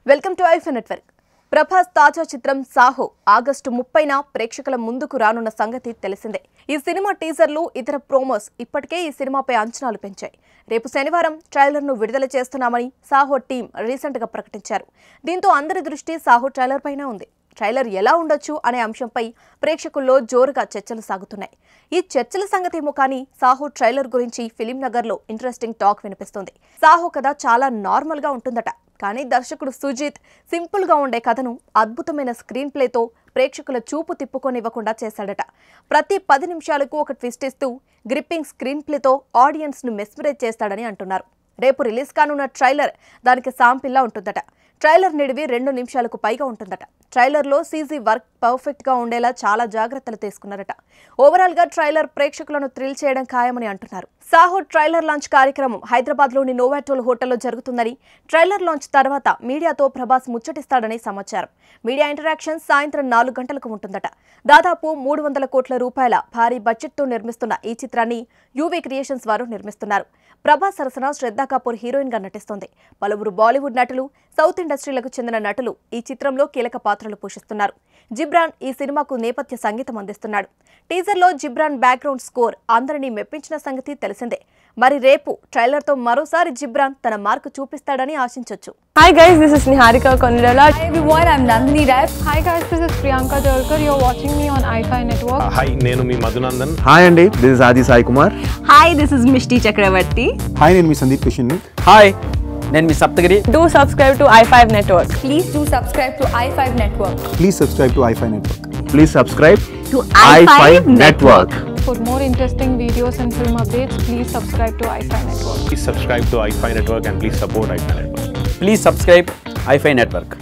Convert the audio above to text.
Welcome to iFi network Prabhas తాజా చిత్రం Saaho August ముప్పైన ప్రేక్షకుల ముందుకు రానున్న సంగతి తెలిసిందే ఈ సినిమా టీజర్లు ఇతర ప్రోమోస్ ఇప్పటికే ఈ సినిమాపై అంచనాలు పెంచాయి రేపు శనివారం ట్రైలర్ను విడుదల చేస్తున్నామని సాహో టీం రీసెంట్గా ప్రకటించారు దీంతో అందరి దృష్టి సాహో ట్రైలర్ పైన ఉంది ట్రైలర్ ఎలా ఉండొచ్చు అనే అంశంపై ప్రేక్షకుల్లో జోరుగా చర్చలు సాగుతున్నాయి ఈ చర్చల సంగతేమో కానీ సాహో ట్రైలర్ గురించి ఫిలిం నగర్లో ఇంట్రెస్టింగ్ టాక్ వినిపిస్తుంది సాహో కథ చాలా నార్మల్గా ఉంటుందట కానీ దర్శకుడు సుజీత్ సింపుల్గా ఉండే కథను అద్భుతమైన స్క్రీన్ ప్లేతో ప్రేక్షకుల చూపు తిప్పుకొనివ్వకుండా చేశాడట ప్రతి పది నిమిషాలకు ఒక ట్విస్ట్ ఇస్తూ గ్రిప్పింగ్ స్క్రీన్ ప్లేతో ఆడియన్స్ను మెస్మరైజ్ చేస్తాడని అంటున్నారు రేపు రిలీజ్ కానున్న ట్రైలర్ దానికి సాంపిల్లా ఉంటుందట ట్రైలర్ నిడివి రెండు నిమిషాలకు పైగా ఉంటుందట ట్రైలర్లో సీజీ వర్క్ పర్ఫెక్ట్గా ఉండేలా చాలా జాగ్రత్తలు తీసుకున్నారట ఓవరాల్గా ట్రైలర్ ప్రేక్షకులను థ్రిల్ చేయడం ఖాయమని అంటున్నారు సాహో ట్రైలర్ లాంచ్ కార్యక్రమం హైదరాబాద్లోని నోవాటోల్ హోటల్లో జరుగుతుందని ట్రైలర్ లాంచ్ తర్వాత మీడియాతో ప్రభాస్ ముచ్చటిస్తాడని సమాచారం మీడియా ఇంటరాక్షన్ సాయంత్రం నాలుగు గంటలకు ఉంటుందట దాదాపు మూడు వందల కోట్ల రూపాయల భారీ బడ్జెట్తో నిర్మిస్తున్న ఈ చిత్రాన్ని యూవీ క్రియేషన్స్ వారు నిర్మిస్తున్నారు ప్రభాస్ సరసన శ్రద్ధా కపూర్ హీరోయిన్ గా నటిస్తోంది పలువురు బాలీవుడ్ నటులు సౌత్ ఇండస్ట్రీలకు చెందిన నటులు ఈ చిత్రంలో కీలక పాత్రలు పోషిస్తున్నారు జిబ్రాన్ ఈ సినిమాకు నేపథ్య సంగీతం అందిస్తున్నాడు టీజర్లో జిబ్రాన్ బ్యాక్గ్రౌండ్ స్కోర్ అందరినీ మెప్పించిన సంగతి తెలిసిందే మరి రేపు ట్రైలర్తో మరోసారి జిబ్రాన్ తన మార్కు చూపిస్తాడని ఆశించొచ్చు Hi guys, this is Niharika Konirala. Hi everyone, I'm Nandini Rai. Hi guys, this is Priyanka Jalkar. You're watching me on iFi Network. Hi నేను మీ మధునందన్ హాయ్ అండి this is Aadi Sai Kumar Hi, this is Mishti Chakravarti. Hi నేను మీ Sundeep Kishan hi నేను మీ Saptagiri Do subscribe to i5 Network. Please do subscribe to i5 Network. Please subscribe to iFi network please subscribe To i5 network For more interesting videos and film updates, please subscribe to iFi Network. Please subscribe to iFi network and please support iFi network please subscribe iFi network